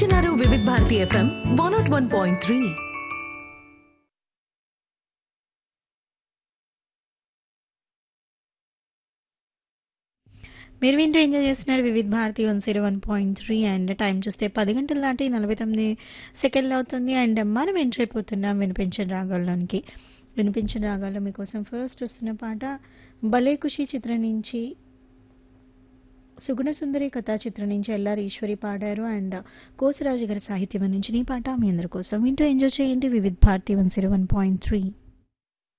వింటున్నారు Vividh Bharati FM one nought one point three మీరు వింటూ ఎంజాయ్ చేస్తున్నారు Vividh Bharati one zero one point three and time చూస్తే పది గంటల దాటి నలభై తొమ్మిది సెకండ్లు అవుతుంది అండ్ మనం ఎంటర్ అయిపోతున్నాం వినిపించిన రాగాల్లోనికి వినిపించిన రాగాల్లో మీకోసం ఫస్ట్ వస్తున్న పాట భలే ఖుషి చిత్రం నుంచి సుగుణ సుందరి కథా చిత్రం నుంచి ఎల్ఆర్ ఈశ్వరి పాడారు అండ్ కోసరాజు గారి సాహిత్యం అందించిన ఈ పాట మీ అందరి కోసం వింటూ ఎంజాయ్ చేయండి Vividh Bharati one zero one point three